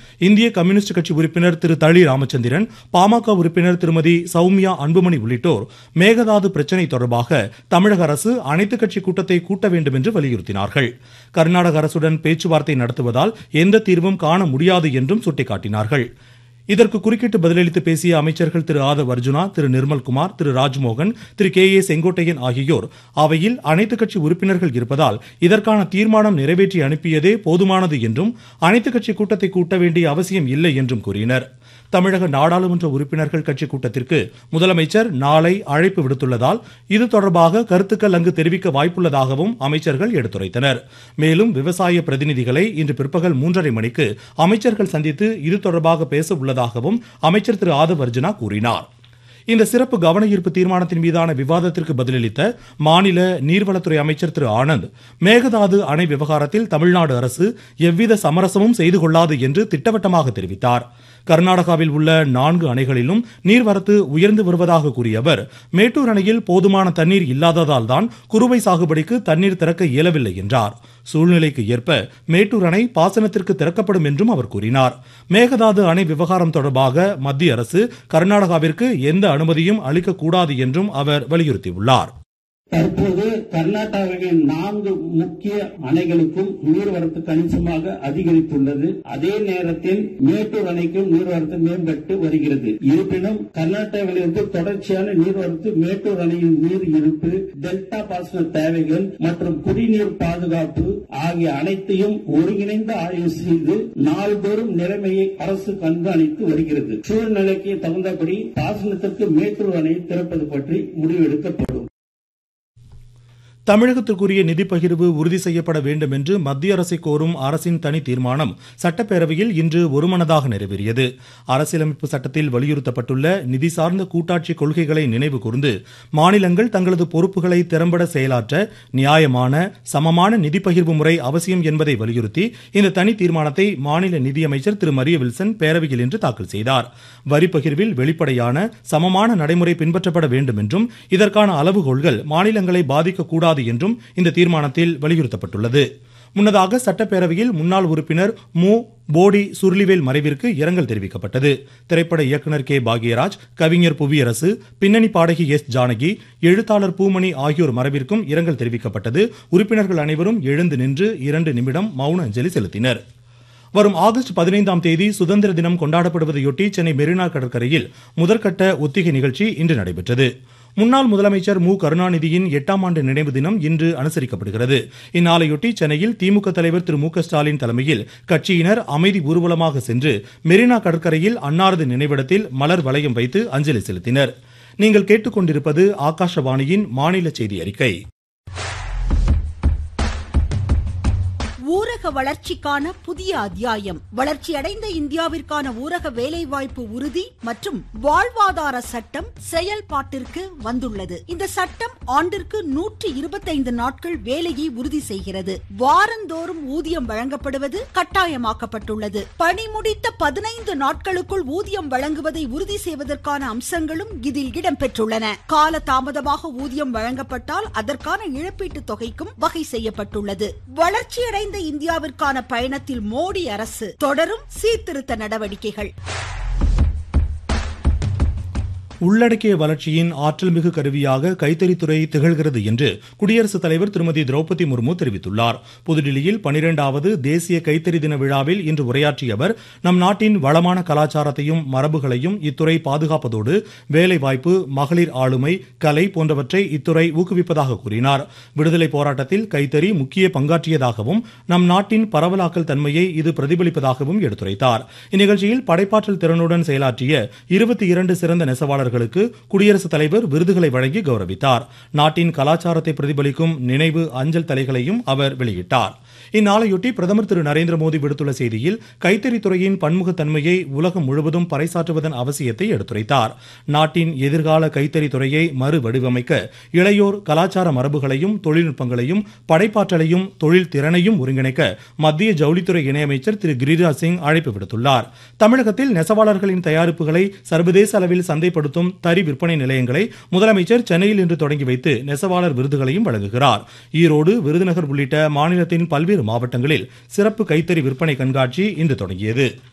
இந்திய கம்யூனிஸ்ட் கட்சி உறுப்பினர் திரு தளி ராமச்சந்திரன் பாமக உறுப்பினர் திருமதி சௌமியா அன்புமணி உள்ளிட்டோர் மேகதாது பிரச்சினை தொடர்பாக தமிழக அரசு அனைத்துக் கட்சி கூட்டத்தை கூட்ட வேண்டும் என்று வலியுறுத்தினார்கள் கர்நாடக அரசுடன் பேச்சுவார்த்தை நடத்துவதால் எந்த தீர்வும் காண முடியாது என்றும் சுட்டிக்காட்டினார்கள் இதற்கு குறுக்கிட்டு பதிலளித்து பேசிய அமைச்சர்கள் திரு ஆதவ் அர்ஜுனா திரு நிர்மல்குமார் திரு ராஜ்மோகன் திரு கே ஏ செங்கோட்டையன் ஆகியோர் அவையில் அனைத்துக் கட்சி உறுப்பினர்கள் இருப்பதால் இதற்கான தீர்மானம் நிறைவேற்றி அனுப்பியதே போதுமானது என்றும் அனைத்துக் கட்சி கூட்டத்தை கூட்ட வேண்டிய அவசியம் இல்லை என்றும் கூறினர் தமிழக நாடாளுமன்ற உறுப்பினர்கள் கட்சி கூட்டத்திற்கு முதலமைச்சர் நாளை அழைப்பு விடுத்துள்ளதால் இது தொடர்பாக கருத்துக்கள் அங்கு தெரிவிக்க வாய்ப்புள்ளதாகவும் அமைச்சர்கள் எடுத்துரைத்தனர் மேலும் விவசாய பிரதிநிதிகளை இன்று பிற்பகல் மூன்றரை மணிக்கு அமைச்சர்கள் சந்தித்து இது தொடர்பாக பேச உள்ளதாகவும் அமைச்சர் திரு ஆதவ் அர்ஜுனா கூறினார் இந்த சிறப்பு கவன ஈர்ப்பு தீர்மானத்தின் மீதான விவாதத்திற்கு பதிலளித்த மாநில நீர்வளத்துறை அமைச்சர் திரு ஆனந்த் மேகதாது அணை விவகாரத்தில் தமிழ்நாடு அரசு எவ்வித சமரசமும் செய்து கொள்ளாது என்று திட்டவட்டமாக தெரிவித்தார் கர்நாடகாவில் உள்ள நான்கு அணைகளிலும் நீர்வரத்து உயர்ந்து வருவதாக கூறிய அவர் மேட்டூர் அணையில் போதுமான தண்ணீர் இல்லாததால் தான் குறுவை சாகுபடிக்கு தண்ணீர் திறக்க இயலவில்லை என்றார் சூழ்நிலைக்கு ஏற்ப மேட்டூர் அணை பாசனத்திற்கு திறக்கப்படும் என்றும் அவர் கூறினார் மேகதாது அணை விவகாரம் தொடர்பாக மத்திய அரசு கர்நாடகாவிற்கு எந்த அனுமதியும் அளிக்கக்கூடாது என்றும் அவர் வலியுறுத்தியுள்ளார் தற்போது கர்நாடகாவின் நான்கு முக்கிய அணைகளுக்கும் நீர்வரத்து கணிசமாக அதிகரித்துள்ளது அதே நேரத்தில் மேட்டூர் அணைக்கும் நீர்வரத்து மேம்பட்டு வருகிறது இருப்பினும் கர்நாடகாவிலிருந்து தொடர்ச்சியான நீர்வரத்து மேட்டூர் அணையின் நீர் இருப்பு டெல்டா பாசன தேவைகள் மற்றும் குடிநீர் பாதுகாப்பு ஆகிய அனைத்தையும் ஒருங்கிணைந்து ஆய்வு செய்து நாள்தோறும் நிலைமையை அரசு கண்காணித்து வருகிறது சூழ்நிலைக்கு தகுந்தபடி பாசனத்திற்கு மேட்டூர் அணை திறப்பது பற்றி முடிவெடுக்கப்படும் தமிழகத்திற்குரிய நிதி பகிர்வு உறுதி செய்யப்பட வேண்டும் என்று மத்திய அரசை கோரும் அரசின் தனி தீர்மானம் சட்டப்பேரவையில் இன்று ஒருமனதாக நிறைவேறியது அரசியலமைப்பு சட்டத்தில் வலியுறுத்தப்பட்டுள்ள நிதி சார்ந்த கூட்டாட்சி கொள்கைகளை நினைவு கூர்ந்து மாநிலங்கள் தங்களது பொறுப்புகளை திறம்பட செயலாற்ற நியாயமான சமமான நிதி பகிர்வு முறை அவசியம் என்பதை வலியுறுத்தி இந்த தனி தீர்மானத்தை மாநில நிதியமைச்சர் திரு மரிய வில்சன் பேரவையில் இன்று தாக்கல் செய்தார் வரி பகிர்வில் வெளிப்படையான சமமான நடைமுறை பின்பற்றப்பட வேண்டும் என்றும் இதற்கான அளவுகோல்கள் மாநிலங்களை பாதிக்கக்கூடாது கூடாது என்றும் இந்த தீர்மானத்தில் வலியுறுத்தப்பட்டுள்ளது முன்னதாக சட்டப்பேரவையில் முன்னாள் உறுப்பினர் மு போடி சுருளிவேல் மறைவிற்கு இரங்கல் தெரிவிக்கப்பட்டது திரைப்பட இயக்குநர் கே பாக்யராஜ் கவிஞர் புவியரசு பின்னணி பாடகி எஸ் ஜானகி எழுத்தாளர் பூமணி ஆகியோர் மறைவிற்கும் இரங்கல் தெரிவிக்கப்பட்டது உறுப்பினர்கள் அனைவரும் எழுந்து நின்று இரண்டு நிமிடம் மௌன அஞ்சலி செலுத்தினர் வரும் ஆகஸ்ட் பதினைந்தாம் தேதி சுதந்திர தினம் கொண்டாடப்படுவதையொட்டி சென்னை மெரினா கடற்கரையில் முதற்கட்ட ஒத்திகை நிகழ்ச்சி இன்று நடைபெற்றது முன்னாள் முதலமைச்சர் மு கருணாநிதியின் எட்டாம் ஆண்டு நினைவு தினம் இன்று அனுசரிக்கப்படுகிறது இந்நாளையொட்டி சென்னையில் திமுக தலைவர் திரு மு க ஸ்டாலின் தலைமையில் கட்சியினர் அமைதி ஊர்வலமாக சென்று மெரினா கடற்கரையில் அன்னாரது நினைவிடத்தில் மலர் வளையம் வைத்து அஞ்சலி செலுத்தினர் நீங்கள் கேட்டுக்கொண்டிருப்பது ஆகாஷவாணியின் மாநில செய்தி அறிக்கை ஊரக வளர்ச்சிக்கான புதிய அத்தியாயம் வளர்ச்சியடைந்த இந்தியாவிற்கான ஊரக வேலைவாய்ப்பு உறுதி மற்றும் வாழ்வாதார சட்டம் செயல்பாட்டிற்கு வந்துள்ளது இந்த சட்டம் ஆண்டிற்கு நூற்றி இருபத்தைந்து நாட்கள் வேலையை உறுதி செய்கிறது வாரந்தோறும் ஊதியம் வழங்கப்படுவது கட்டாயமாக்கப்பட்டுள்ளது பணி முடித்த பதினைந்து நாட்களுக்குள் ஊதியம் வழங்குவதை உறுதி செய்வதற்கான அம்சங்களும் இதில் இடம்பெற்றுள்ளன கால தாமதமாக ஊதியம் வழங்கப்பட்டால் அதற்கான இழப்பீட்டு தொகைக்கும் வகை செய்யப்பட்டுள்ளது வளர்ச்சியடைந்த இந்தியாவிற்கான பயணத்தில் மோடி அரசு தொடரும் சீர்திருத்த நடவடிக்கைகள் உள்ளடக்கிய வளர்ச்சியின் ஆற்றல் மிகு கருவியாக கைத்தறித்துறை திகழ்கிறது என்று குடியரசுத் தலைவர் திருமதி திரௌபதி முர்மு தெரிவித்துள்ளார் புதுடில்லியில் பனிரெண்டாவது தேசிய கைத்தறி தின விழாவில் இன்று உரையாற்றிய அவர் நம் நாட்டின் வளமான கலாச்சாரத்தையும் மரபுகளையும் இத்துறை பாதுகாப்பதோடு வேலைவாய்ப்பு மகளிர் ஆளுமை கலை போன்றவற்றை இத்துறை ஊக்குவிப்பதாக கூறினார் விடுதலை போராட்டத்தில் கைத்தறி முக்கிய பங்காற்றியதாகவும் நம் நாட்டின் பரவலாக்கல் தன்மையை இது பிரதிபலிப்பதாகவும் எடுத்துரைத்தார் இந்நிகழ்ச்சியில் படைப்பாற்றல் திறனுடன் செயலாற்றிய இருபத்தி இரண்டு சிறந்த நெசவாளர்கள் அவர்களுக்கு குடியரசுத் தலைவர் விருதுகளை வழங்கி கௌரவித்தார் நாட்டின் கலாச்சாரத்தை பிரதிபலிக்கும் நினைவு அஞ்சல் தலைகளையும் அவர் வெளியிட்டார் இந்நாளையொட்டி பிரதமர் திரு நரேந்திர மோடி விடுத்துள்ள செய்தியில் கைத்தறித்துறையின் பன்முகத்தன்மையை உலகம் முழுவதும் பறைசாற்றுவதன் அவசியத்தை எடுத்துரைத்தார் நாட்டின் எதிர்கால கைத்தறித்துறையை மறுவடிவமைக்க இளையோர் கலாச்சார மரபுகளையும் தொழில்நுட்பங்களையும் படைப்பாற்றலையும் தொழில் திறனையும் ஒருங்கிணைக்க மத்திய ஜவுளித்துறை இணையமைச்சர் திரு கிரிராஜ் சிங் அழைப்பு விடுத்துள்ளார் தமிழகத்தில் நெசவாளர்களின் தயாரிப்புகளை சர்வதேச அளவில் சந்தைப்படுத்தும் தறி விற்பனை நிலையங்களை முதலமைச்சர் சென்னையில் இன்று தொடங்கி வைத்து நெசவாளர் விருதுகளையும் வழங்குகிறார் ஈரோடு விருதுநகர் உள்ளிட்ட மாநிலத்தின் பல்வேறு மாவட்டங்களில் சிறப்பு கைத்தறி விற்பனை கண்காட்சி இன்று தொடங்கியது